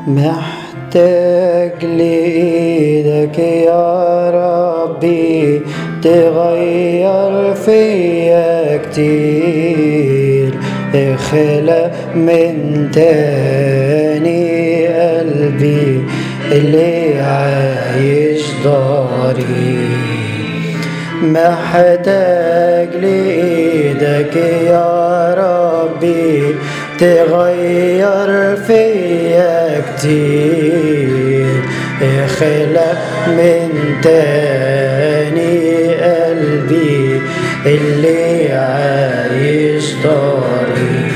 محتاج لإيدك يا ربي تغير فيا كتير اخلق من تاني قلبي اللي عايش ضاري محتاج لإيدك يا ربي تغير فيا كتير اخلق من تاني قلبي اللي عايش طريق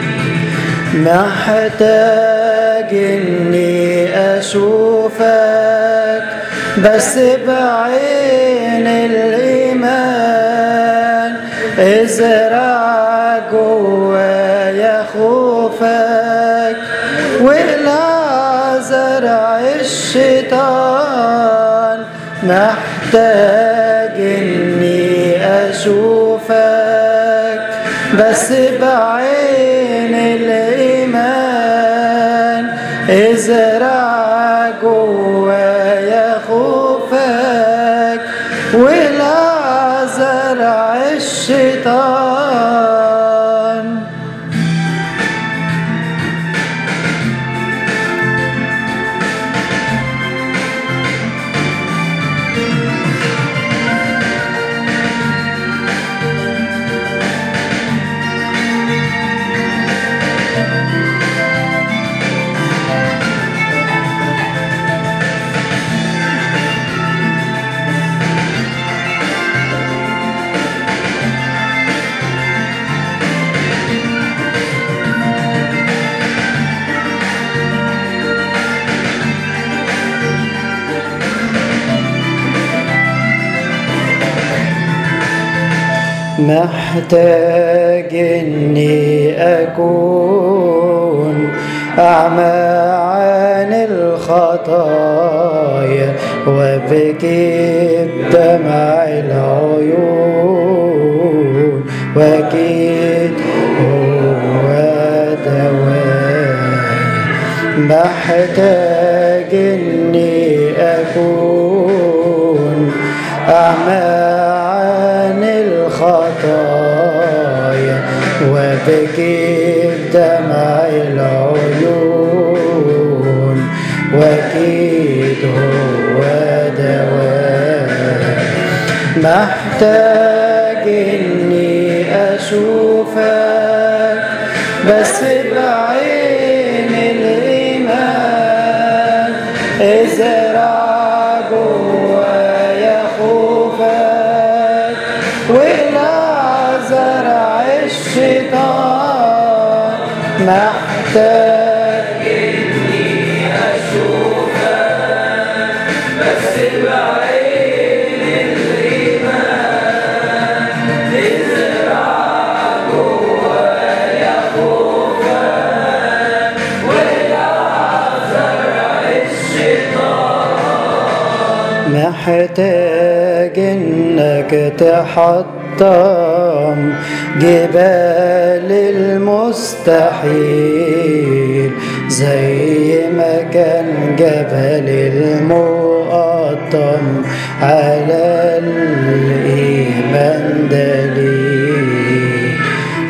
محتاج اني اشوفك بس بعين الايمان ازرع جوايا خوفك ولا زرع الشيطان محتاج اني اشوفك بس بعين الايمان ازرع جوايا خوفك ولا زرع الشيطان محتاج اني اكون اعمى عن الخطايا وابكي بدمع العيون واكيد هو دواي محتاج اني اكون اعمى عن الخطايا وابكي بدمع العيون واكيد هو دواء محتاج اني اشوفك بس بعين الايمان ازرع جوايا خوفك ولا زرع الشيطان محتاج اني اشوفك بس بعين الايمان ازرع جوايا خوفك ولا زرع الشيطان محتاج انك تحطم جبال المستحيل زي ما كان جبل المقطم على الإيمان دليل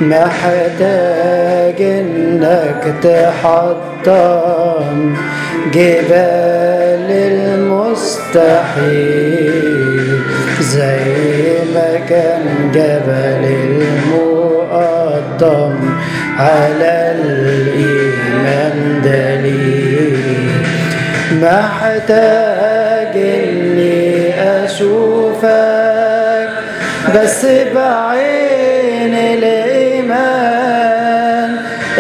محتاج انك تحطم جبال المستحيل زي ما كان جبل المقطم على الإيمان دليل محتاج اني اشوفك بس بعين الايمان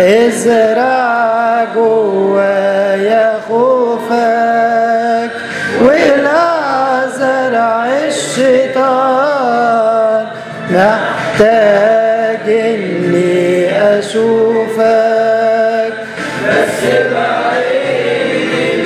ازرع جوايا خوفك ولا زرع الشيطان محتاج اني اشوفك بس بعين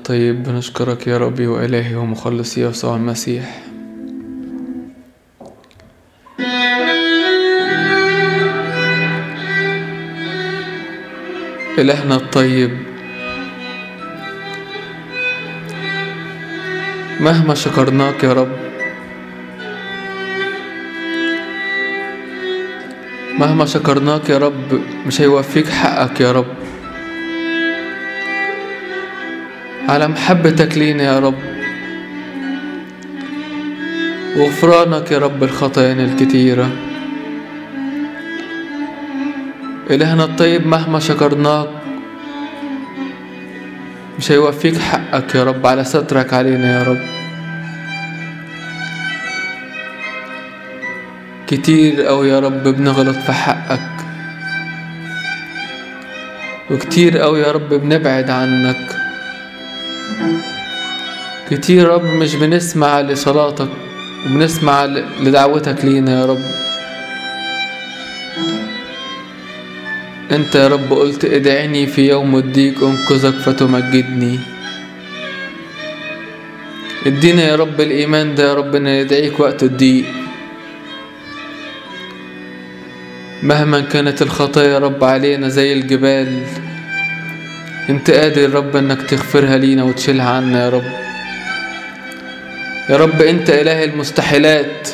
الطيب بنشكرك يا ربي وإلهي ومخلصي يسوع المسيح إلهنا الطيب مهما شكرناك يا رب مهما شكرناك يا رب مش هيوفيك حقك يا رب على محبتك لينا يا رب وغفرانك يا رب الخطايا الكتيرة إلهنا الطيب مهما شكرناك مش هيوفيك حقك يا رب على سترك علينا يا رب كتير أوي يا رب بنغلط في حقك وكتير أوي يا رب بنبعد عنك كتير يا رب مش بنسمع لصلاتك وبنسمع لدعوتك لينا يا رب انت يا رب قلت ادعيني في يوم الضيق انقذك فتمجدني ادينا يا رب الايمان ده يا رب ان ندعيك وقت الضيق مهما كانت الخطايا يا رب علينا زي الجبال انت قادر يا رب انك تغفرها لينا وتشيلها عنا يا رب يا رب انت اله المستحيلات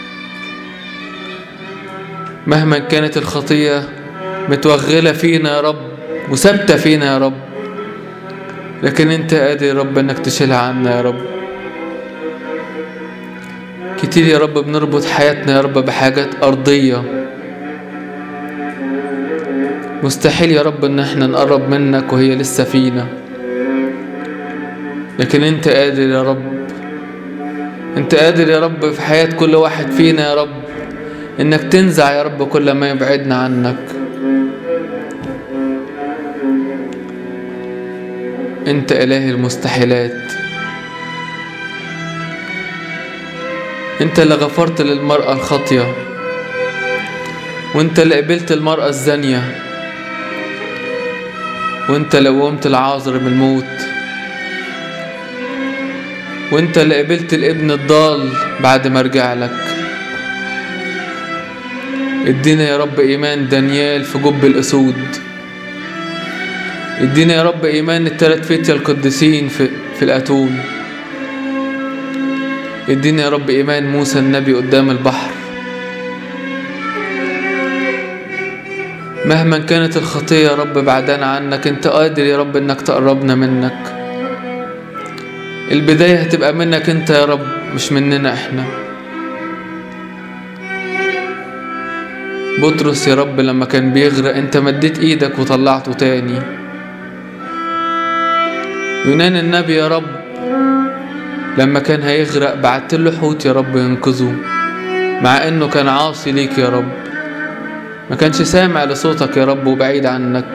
مهما كانت الخطيه متوغلة فينا يا رب وثابتة فينا يا رب لكن انت قادر يا رب انك تشيلها عنا يا رب كتير يا رب بنربط حياتنا يا رب بحاجات أرضية مستحيل يا رب ان احنا نقرب منك وهي لسه فينا لكن انت قادر يا رب انت قادر يا رب في حياة كل واحد فينا يا رب انك تنزع يا رب كل ما يبعدنا عنك انت اله المستحيلات انت اللي غفرت للمرأة الخاطية وانت اللي قبلت المرأة الزانية وانت اللي قومت العازر من الموت وانت اللي قبلت الابن الضال بعد ما رجع لك ادينا يا رب ايمان دانيال في جب الاسود ادينا يا رب ايمان التلات فتية القديسين في, في الاتون ادينا يا رب ايمان موسى النبي قدام البحر مهما كانت الخطية يا رب بعدنا عنك انت قادر يا رب انك تقربنا منك البداية هتبقى منك انت يا رب مش مننا احنا بطرس يا رب لما كان بيغرق انت مديت ايدك وطلعته تاني يونان النبي يا رب لما كان هيغرق بعت له حوت يا رب ينقذه مع انه كان عاصي ليك يا رب ما كانش سامع لصوتك يا رب وبعيد عنك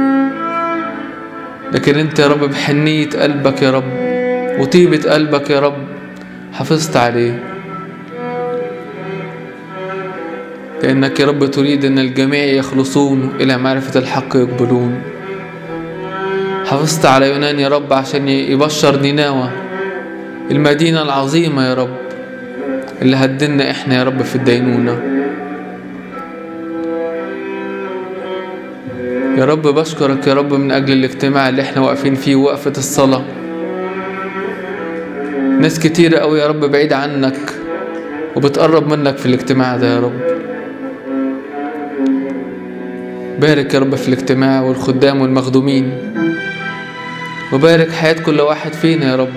لكن انت يا رب بحنية قلبك يا رب وطيبة قلبك يا رب حافظت عليه لأنك يا رب تريد أن الجميع يخلصون إلى معرفة الحق يقبلون حافظت على يونان يا رب عشان يبشر نينوى المدينة العظيمة يا رب اللي هدلنا احنا يا رب في الدينونة يا رب بشكرك يا رب من أجل الاجتماع اللي احنا واقفين فيه وقفة الصلاة ناس كتيرة أوي يا رب بعيد عنك وبتقرب منك في الاجتماع ده يا رب بارك يا رب في الاجتماع والخدام والمخدومين وبارك حياة كل واحد فينا يا رب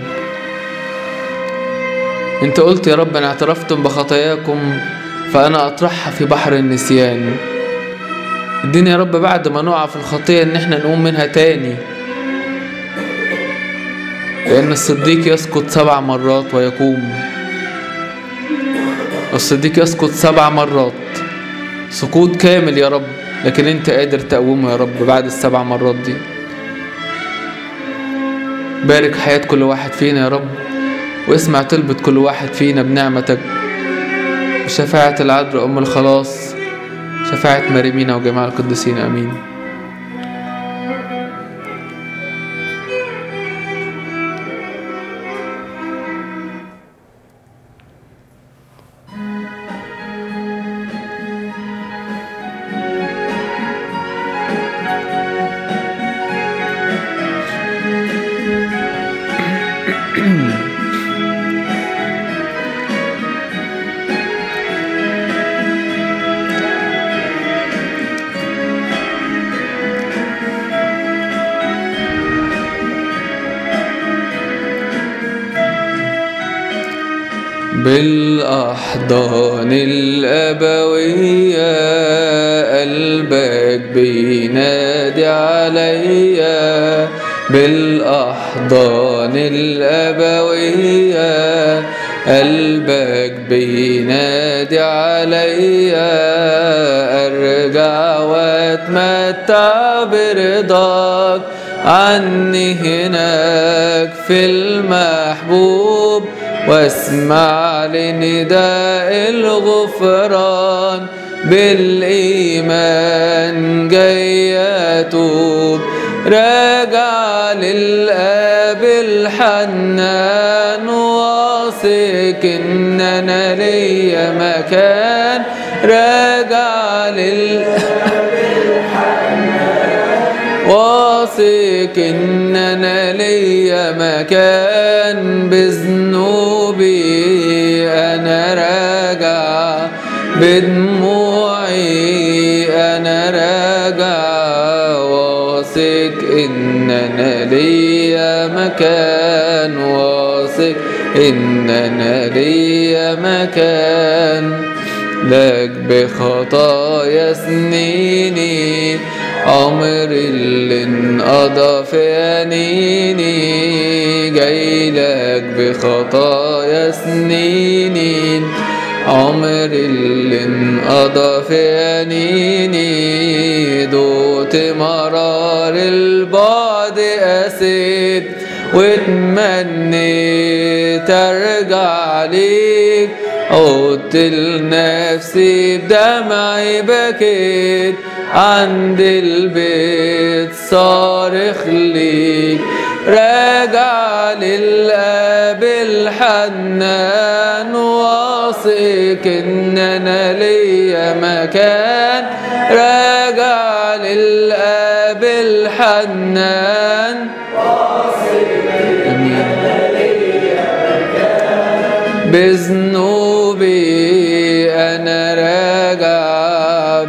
انت قلت يا رب ان اعترفتم بخطاياكم فانا اطرحها في بحر النسيان ادينا يا رب بعد ما نقع في الخطية ان احنا نقوم منها تاني لان الصديق يسقط سبع مرات ويقوم الصديق يسقط سبع مرات سقوط كامل يا رب لكن انت قادر تقومه يا رب بعد السبع مرات دي بارك حياة كل واحد فينا يا رب واسمع طلبة كل واحد فينا بنعمتك بشفاعة العذراء أم الخلاص شفاعة مريمينا وجميع القديسين آمين بالأحضان الأبوية قلبك بينادي عليا بالأحضان الأبوية قلبك بينادي عليا أرجع وأتمتع برضاك عني هناك في المحبوب واسمع لنداء الغفران بالإيمان جاي أتوب راجع للآب الحنان واثق إن أنا ليا مكان راجع للآب واثق إن أنا ليا مكان بذنوبي أنا راجع بدموعي أنا راجع واثق إن أنا ليا مكان واثق إن أنا ليا مكان لك بخطايا سنيني عمر اللي انقضى في أنيني جاي لك بخطايا سنيني عمر اللي انقضى في أنيني دوت مرار البعد أسيت واتمنيت ارجع ليك عدت لنفسي بدمعي بكيت عند البيت صارخ ليك راجع للاب الحنان واثق ان انا ليا مكان راجع للاب الحنان بذنوبي أنا راجع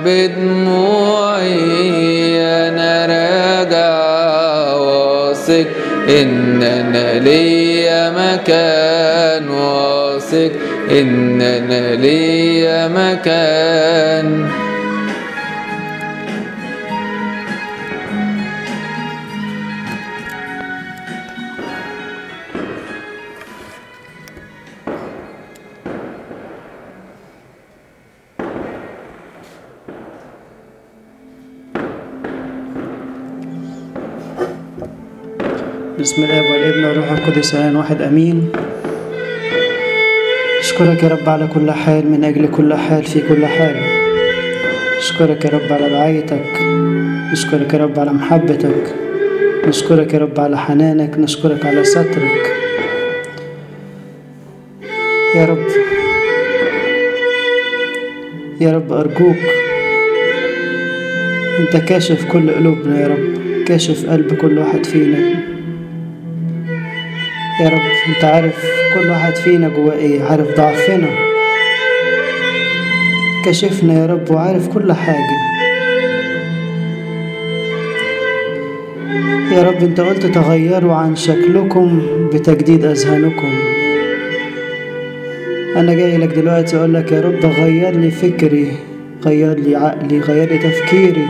بدموعي أنا راجع واثق إن أنا ليا مكان واثق إن أنا ليا مكان بسم الله والابن والروح القدس الان واحد امين اشكرك يا رب على كل حال من اجل كل حال في كل حال اشكرك يا رب على رعايتك نشكرك يا رب على محبتك نشكرك يا رب على حنانك نشكرك على سترك يا رب يا رب أرجوك أنت كاشف كل قلوبنا يا رب كاشف قلب كل واحد فينا يا رب أنت عارف كل واحد فينا جواه إيه عارف ضعفنا كاشفنا يا رب وعارف كل حاجة يا رب أنت قلت تغيروا عن شكلكم بتجديد أذهانكم أنا جاي لك دلوقتي أقول لك يا رب غير لي فكري غير لي عقلي غير لي تفكيري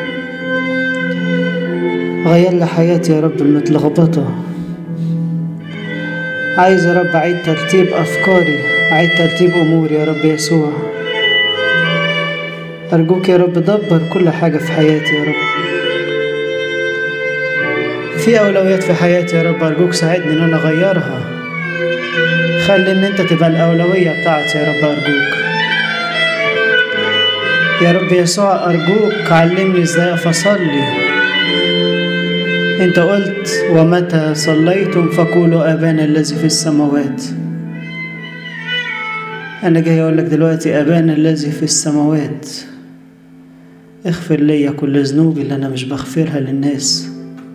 غير لي حياتي يا رب المتلخبطة عايز يا رب أعيد ترتيب أفكاري أعيد ترتيب أموري يا رب يسوع أرجوك يا رب دبر كل حاجة في حياتي يا رب في أولويات في حياتي يا رب أرجوك ساعدني إن أنا أغيرها خلي إن أنت تبقى الأولوية بتاعتي يا رب أرجوك يا رب يسوع أرجوك علمني إزاي أقف أصلي أنت قلت ومتى صليتم فقولوا أبانا الذي في السماوات أنا جاي أقول لك دلوقتي أبانا الذي في السماوات اغفر لي كل ذنوبي اللي أنا مش بغفرها للناس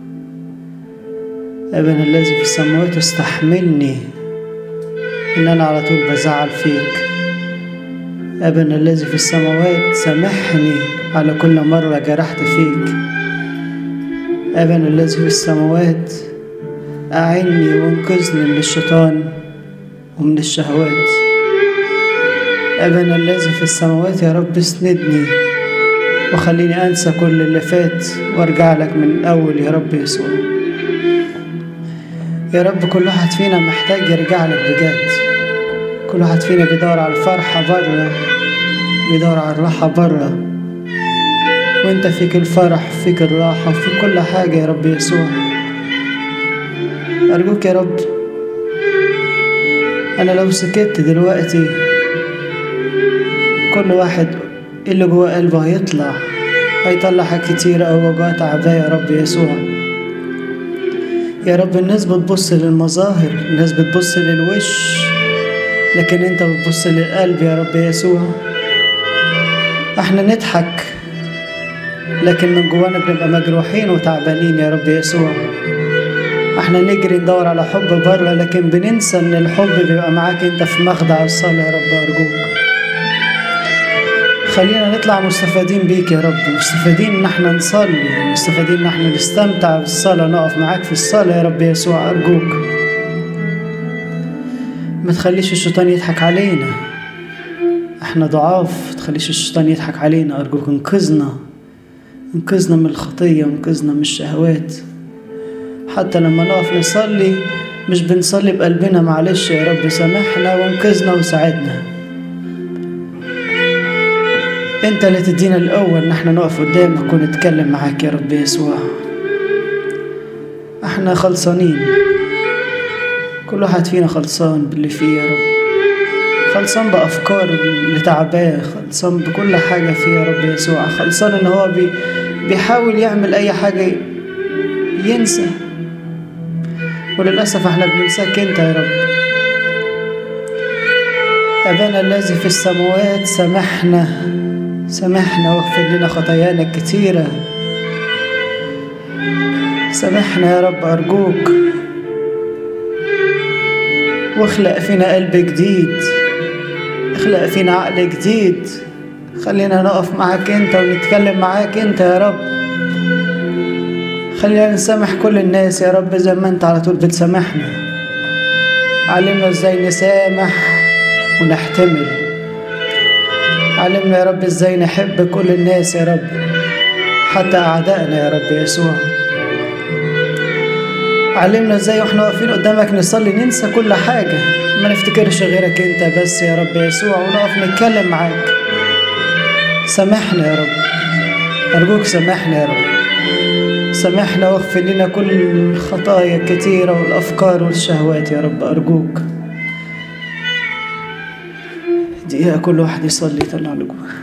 أبانا الذي في السماوات استحملني إن أنا على طول بزعل فيك أبانا الذي في السماوات سامحني على كل مرة جرحت فيك أبانا الذي في السماوات أعني وانقذني من الشيطان ومن الشهوات أبنا الذي في السماوات يا رب اسندني وخليني أنسى كل اللي فات وارجع لك من الأول يا رب يسوع يا رب كل واحد فينا محتاج يرجع لك بجد كل واحد فينا بيدور على الفرحة بره بيدور على الراحة بره وانت فيك الفرح فيك الراحة وفيك كل حاجة يا رب يسوع أرجوك يا رب أنا لو سكت دلوقتي كل واحد اللي جوه قلبه هيطلع هيطلع حاجات كتير أوي وجوه تعباه يا رب يسوع يا رب الناس بتبص للمظاهر الناس بتبص للوش لكن انت بتبص للقلب يا رب يسوع احنا نضحك لكن من جوانا بنبقى مجروحين وتعبانين يا رب يسوع احنا نجري ندور على حب بره لكن بننسى ان الحب بيبقى معاك انت في مخدع الصلاة يا رب ارجوك خلينا نطلع مستفادين بيك يا رب مستفادين ان احنا نصلي مستفادين ان احنا نستمتع بالصلاة نقف معاك في الصلاة يا رب يسوع ارجوك ما تخليش الشيطان يضحك علينا احنا ضعاف تخليش الشيطان يضحك علينا ارجوك انقذنا انقذنا من الخطية انقذنا من الشهوات حتى لما نقف نصلي مش بنصلي بقلبنا معلش يا رب سامحنا وانقذنا وساعدنا انت اللي تدينا الاول ان احنا نقف قدامك ونتكلم معاك يا رب يسوع احنا خلصانين كل واحد فينا خلصان باللي فيه يا رب خلصان بأفكار اللي تعباه خلصان بكل حاجة فيه يا رب يسوع خلصان ان هو بي بيحاول يعمل اي حاجة ينسى وللأسف احنا بننساك انت يا رب أبانا الذي في السماوات سامحنا سامحنا واغفر لنا خطايانا الكتيرة سامحنا يا رب أرجوك واخلق فينا قلب جديد اخلق فينا عقل جديد خلينا نقف معاك انت ونتكلم معاك انت يا رب خلينا نسامح كل الناس يا رب زي ما انت على طول بتسامحنا علمنا ازاي نسامح ونحتمل علمنا يا رب ازاي نحب كل الناس يا رب حتى اعدائنا يا رب يسوع علمنا ازاي واحنا واقفين قدامك نصلي ننسى كل حاجة ما نفتكرش غيرك انت بس يا رب يسوع ونقف نتكلم معاك سامحنا يا رب أرجوك سامحنا يا رب سامحنا واغفر لنا كل الخطايا الكتيرة والأفكار والشهوات يا رب أرجوك دقيقة كل واحد يصلي يطلع له جوه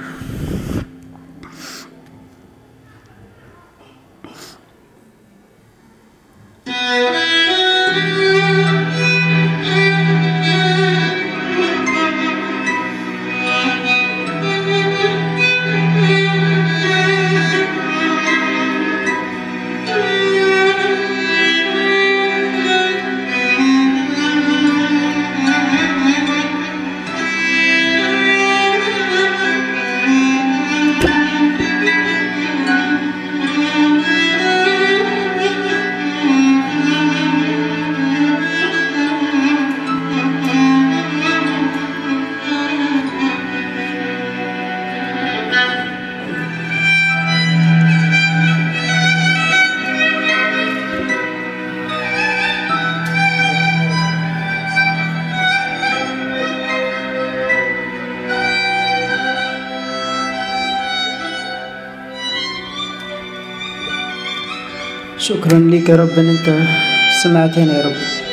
شكرا ليك يا رب ان انت سمعتنا يا رب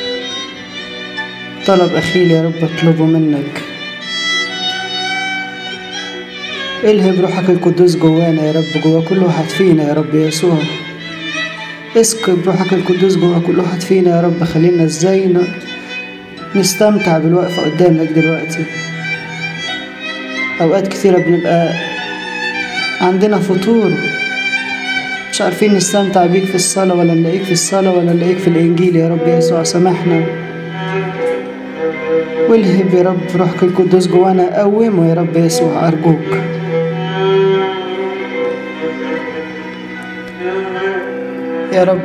طلب اخيل يا رب اطلبه منك الهب روحك القدوس جوانا يا رب جوا كل واحد فينا يا رب يسوع اسكب روحك القدوس جوا كل واحد فينا يا رب خلينا ازاي ن- نستمتع بالوقفة قدامك دلوقتي اوقات كتيرة بنبقى عندنا فطور مش عارفين نستمتع بيك في الصلاة ولا نلاقيك في الصلاة ولا نلاقيك في الإنجيل يا رب يسوع سامحنا والهب يا رب روحك القدوس جوانا قومه يا رب يسوع أرجوك يا رب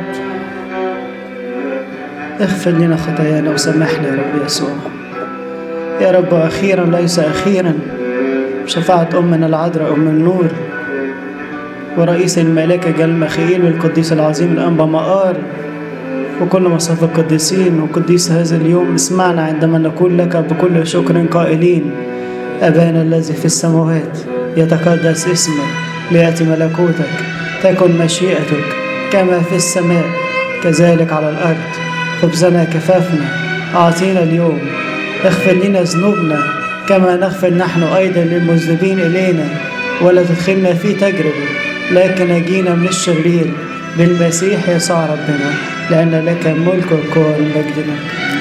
اغفر لنا خطايانا وسامحنا يا رب يسوع يا رب أخيرا ليس أخيرا شفاعة أمنا العذراء أم النور ورئيس الملائكة جل مخيل والقديس العظيم الأنبا مقار وكل مصاف القديسين وقديس هذا اليوم اسمعنا عندما نقول لك بكل شكر قائلين أبانا الذي في السماوات يتقدس اسمك ليأتي ملكوتك تكن مشيئتك كما في السماء كذلك على الأرض خبزنا كفافنا أعطينا اليوم اغفر لنا ذنوبنا كما نغفر نحن أيضا للمذنبين إلينا ولا تدخلنا في تجربة لكن نجينا من الشرير بالمسيح يسوع ربنا لأن لك الملك والقوة والمجد لك